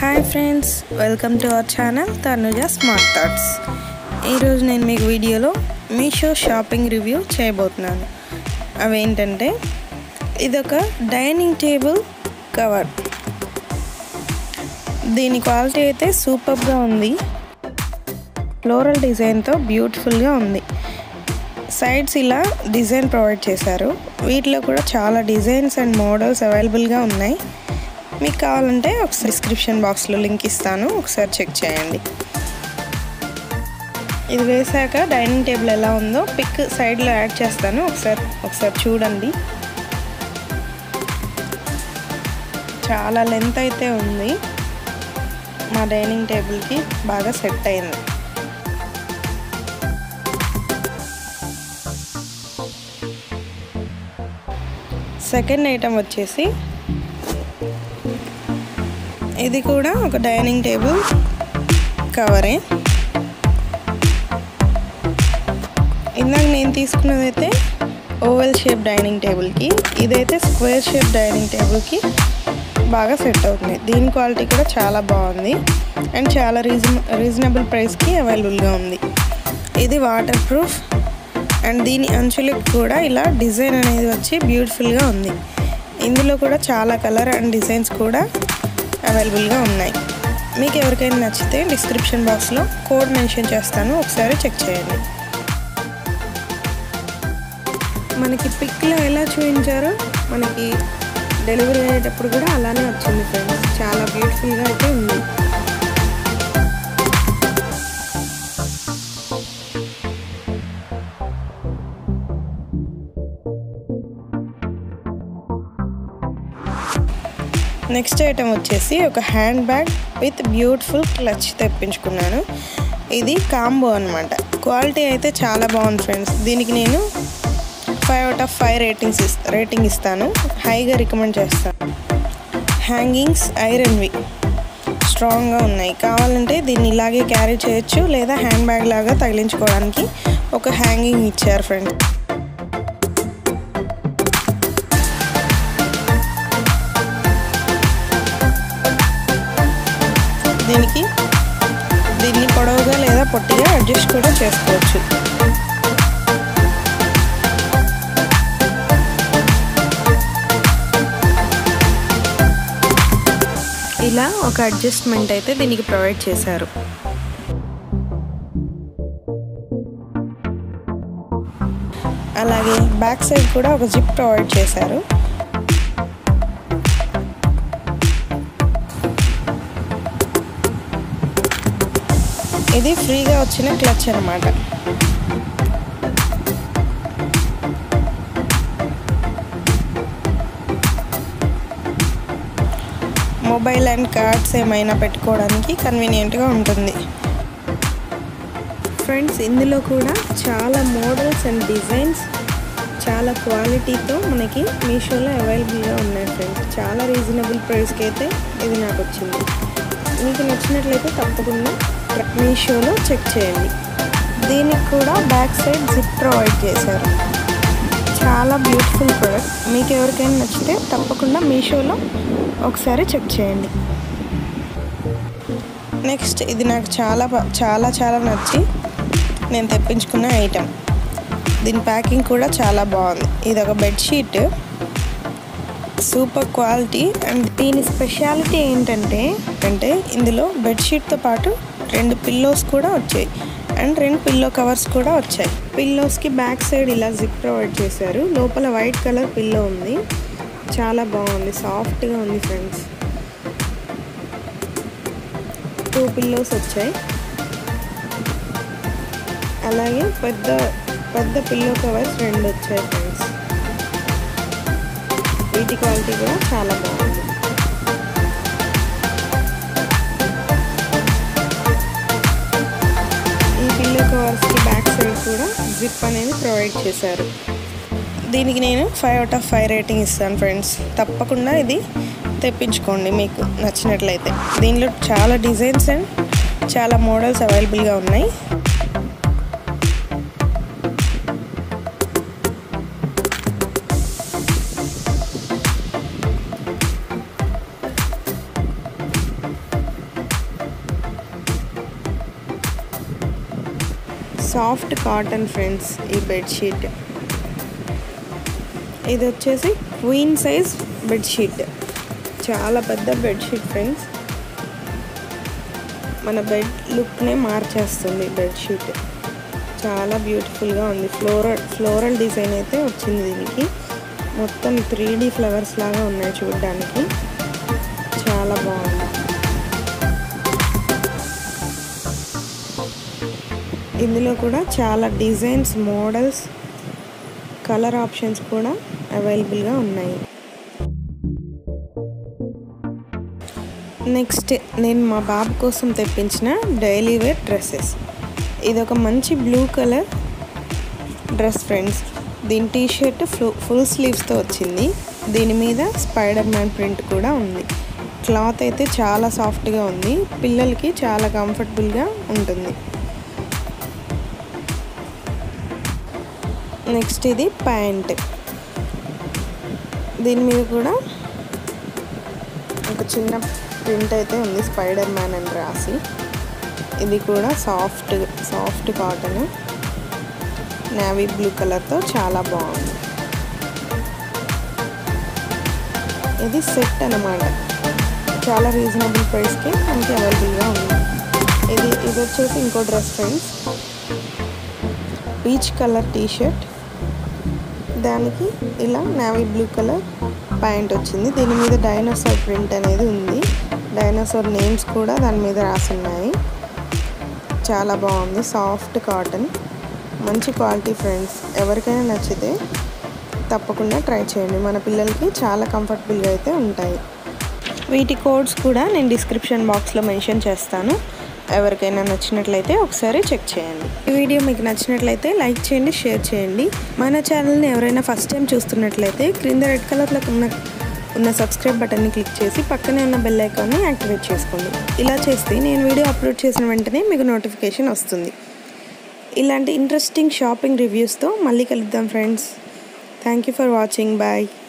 hi friends welcome to our channel Tanuja smart thoughts ఈరోజు నేను మీకు వీడియోలో మీషో షాపింగ్ రివ్యూ చేయబోతున్నాను అవేంటంటే ఇదొక డైనింగ్ టేబుల్ కవర్ దీని క్వాలిటీ అయితే సూపర్గా ఉంది ఫ్లోరల్ డిజైన్తో బ్యూటిఫుల్గా ఉంది సైడ్స్ ఇలా డిజైన్ ప్రొవైడ్ చేశారు వీటిలో కూడా చాలా డిజైన్స్ అండ్ మోడల్స్ అవైలబుల్గా ఉన్నాయి మీకు కావాలంటే ఒకసారి డిస్క్రిప్షన్ బాక్స్లో లింక్ ఇస్తాను ఒకసారి చెక్ చేయండి ఇది వేసాక డైనింగ్ టేబుల్ ఎలా ఉందో పిక్ సైడ్లో యాడ్ చేస్తాను ఒకసారి ఒకసారి చూడండి చాలా లెంత్ అయితే ఉంది మా డైనింగ్ టేబుల్కి బాగా సెట్ అయింది సెకండ్ ఐటమ్ వచ్చేసి ఇది కూడా ఒక డైనింగ్ టేబుల్ కవరే ఇందాక నేను తీసుకున్నది అయితే ఓవెల్ షేప్ డైనింగ్ టేబుల్కి ఇదైతే స్క్వేర్ షేప్ డైనింగ్ టేబుల్కి బాగా సెట్ అవుతుంది దీని క్వాలిటీ కూడా చాలా బాగుంది అండ్ చాలా రీజన్ రీజనబుల్ ప్రైస్కి అవైలబుల్గా ఉంది ఇది వాటర్ ప్రూఫ్ అండ్ దీని అంచులకు కూడా ఇలా డిజైన్ అనేది వచ్చి బ్యూటిఫుల్గా ఉంది ఇందులో కూడా చాలా కలర్ అండ్ డిజైన్స్ కూడా అవైలబుల్గా ఉన్నాయి మీకు ఎవరికైనా నచ్చితే డిస్క్రిప్షన్ బాక్స్లో కోడ్ మెన్షన్ చేస్తాను ఒకసారి చెక్ చేయండి మనకి పిక్లో ఎలా చూపించారో మనకి డెలివరీ అయ్యేటప్పుడు కూడా అలానే వచ్చింది ఫ్రెండ్స్ చాలా బ్యూటిఫుల్గా అయితే ఉంది నెక్స్ట్ ఐటెం వచ్చేసి ఒక hand bag with beautiful clutch తెప్పించుకున్నాను ఇది కాంబో అనమాట క్వాలిటీ అయితే చాలా బాగుంది ఫ్రెండ్స్ దీనికి నేను five out of five ratings ఇస్తా రేటింగ్ ఇస్తాను హైగా రికమెండ్ చేస్తాను హ్యాంగింగ్స్ ఐరన్వి స్ట్రాంగ్గా ఉన్నాయి కావాలంటే దీన్ని ఇలాగే క్యారీ చేయొచ్చు లేదా హ్యాండ్ బ్యాగ్ లాగా తగిలించుకోవడానికి ఒక హ్యాంగింగ్ ఇచ్చారు ఫ్రెండ్ దీనికి దీన్ని పొడవుగా లేదా పొట్టిగా అడ్జస్ట్ కూడా చేసుకోవచ్చు ఇలా ఒక అడ్జస్ట్మెంట్ అయితే దీనికి ప్రొవైడ్ చేశారు అలాగే బ్యాక్ సైడ్ కూడా ఒక జిప్ ప్రొవైడ్ చేశారు ఇది ఫ్రీగా వచ్చిన క్లచ్ అనమాట మొబైల్ అండ్ కార్డ్స్ ఏమైనా పెట్టుకోవడానికి కన్వీనియంట్గా ఉంటుంది ఫ్రెండ్స్ ఇందులో కూడా చాలా మోడల్స్ అండ్ డిజైన్స్ చాలా క్వాలిటీతో మనకి మీషోలో అవైలబుల్గా ఉన్నాయి ఫ్రెండ్స్ చాలా రీజనబుల్ ప్రైస్కి అయితే ఇది నాకు వచ్చింది మీకు నచ్చినట్లయితే తప్పకుండా మీషోలో చెక్ చేయండి దీనికి కూడా బ్యాక్ సైడ్ జిప్ ప్రొవైడ్ చేశారు చాలా బ్యూటిఫుల్ ప్రోడక్ట్ మీకు ఎవరికైనా నచ్చితే తప్పకుండా మీషోలో ఒకసారి చెక్ చేయండి నెక్స్ట్ ఇది నాకు చాలా చాలా చాలా నచ్చి నేను తెప్పించుకున్న ఐటెం దీని ప్యాకింగ్ కూడా చాలా బాగుంది ఇది ఒక బెడ్షీట్ సూపర్ క్వాలిటీ అండ్ దీని స్పెషాలిటీ ఏంటంటే అంటే ఇందులో బెడ్షీట్తో పాటు రెండు పిల్లోస్ కూడా వచ్చాయి అండ్ రెండు పిల్లో కవర్స్ కూడా వచ్చాయి పిల్లోస్కి బ్యాక్ సైడ్ ఇలా జిప్ ప్రొవైడ్ చేశారు లోపల వైట్ కలర్ పిల్లో ఉంది చాలా బాగుంది సాఫ్ట్గా ఉంది ఫ్రెండ్స్ టూ పిల్లోస్ వచ్చాయి అలాగే పెద్ద పెద్ద పిల్లో కవర్స్ రెండు వచ్చాయి ఫ్రెండ్స్ వీటి క్వాలిటీ కూడా చాలా బాగుంది ఈ పిల్లో కవర్స్కి బ్యాక్ సైడ్ కూడా జిప్ అనేది ప్రొవైడ్ చేశారు దీనికి నేను five out of five rating ఇస్తాను ఫ్రెండ్స్ తప్పకుండా ఇది తెప్పించుకోండి మీకు నచ్చినట్లయితే దీనిలో చాలా డిజైన్స్ అండ్ చాలా మోడల్స్ అవైలబుల్గా ఉన్నాయి సాఫ్ట్ కాటన్ ఫ్రెండ్స్ ఈ బెడ్షీట్ ఇది వచ్చేసి క్వీన్ సైజ్ బెడ్షీట్ చాలా పెద్ద బెడ్షీట్ ఫ్రెండ్స్ మన బెడ్ లుక్నే మార్చేస్తుంది బెడ్షీట్ చాలా బ్యూటిఫుల్గా ఉంది ఫ్లోరల్ ఫ్లోరల్ డిజైన్ అయితే వచ్చింది దీనికి మొత్తం త్రీ డీ ఫ్లవర్స్ లాగా ఉన్నాయి చూడడానికి చాలా బాగుంది ఇందులో కూడా చాలా డిజైన్స్ మోడల్స్ కలర్ ఆప్షన్స్ కూడా అవైలబుల్గా ఉన్నాయి నెక్స్ట్ నేను మా బాబు కోసం తెప్పించిన డైలీ వేర్ డ్రెస్సెస్ ఇది ఒక మంచి బ్లూ కలర్ డ్రెస్ ఫ్రెండ్స్ దీని టీ షర్ట్ ఫుల్ స్లీవ్స్తో వచ్చింది దీని మీద స్పైడర్ మ్యాన్ ప్రింట్ కూడా ఉంది క్లాత్ అయితే చాలా సాఫ్ట్గా ఉంది పిల్లలకి చాలా కంఫర్టబుల్గా ఉంటుంది నెక్స్ట్ ఇది ప్యాంట్ దీని మీద కూడా ఒక చిన్న ప్రింట్ అయితే ఉంది స్పైడర్ మ్యాన్ అని రాసి ఇది కూడా soft soft cotton navy blue కలర్తో చాలా బాగుంది ఇది సెట్ అనమాట చాలా రీజనబుల్ ప్రైస్కి మనకి అవైలబుల్గా ఉంది ఇది ఇది వచ్చేసి ఇంకో dress friends peach colour T shirt దానికి ఇలా నేవీ బ్లూ కలర్ ప్యాంట్ వచ్చింది దీని మీద డైనోసార్ ప్రింట్ అనేది ఉంది డైనోసార్ నేమ్స్ కూడా దాని మీద రాసున్నాయి చాలా బాగుంది సాఫ్ట్ కాటన్ మంచి క్వాలిటీ ఫ్రెండ్స్ ఎవరికైనా నచ్చితే తప్పకుండా ట్రై చేయండి మన పిల్లలకి చాలా కంఫర్టబుల్గా అయితే ఉంటాయి వీటి కోడ్స్ కూడా నేను డిస్క్రిప్షన్ బాక్స్లో మెన్షన్ చేస్తాను ఎవరికైనా నచ్చినట్లయితే ఒకసారి చెక్ చేయండి ఈ వీడియో మీకు నచ్చినట్లయితే లైక్ చేయండి షేర్ చేయండి మన ఛానల్ని ఎవరైనా ఫస్ట్ టైం చూస్తున్నట్లయితే క్రింద రెడ్ కలర్లో ఉన్న ఉన్న సబ్స్క్రైబ్ బటన్ని క్లిక్ చేసి పక్కనే ఉన్న బెల్ ఐకాన్ని యాక్టివేట్ చేసుకోండి ఇలా చేస్తే నేను వీడియో అప్లోడ్ చేసిన వెంటనే మీకు నోటిఫికేషన్ వస్తుంది ఇలాంటి ఇంట్రెస్టింగ్ షాపింగ్ రివ్యూస్తో మళ్ళీ కలుద్దాం friends thank you for watching bye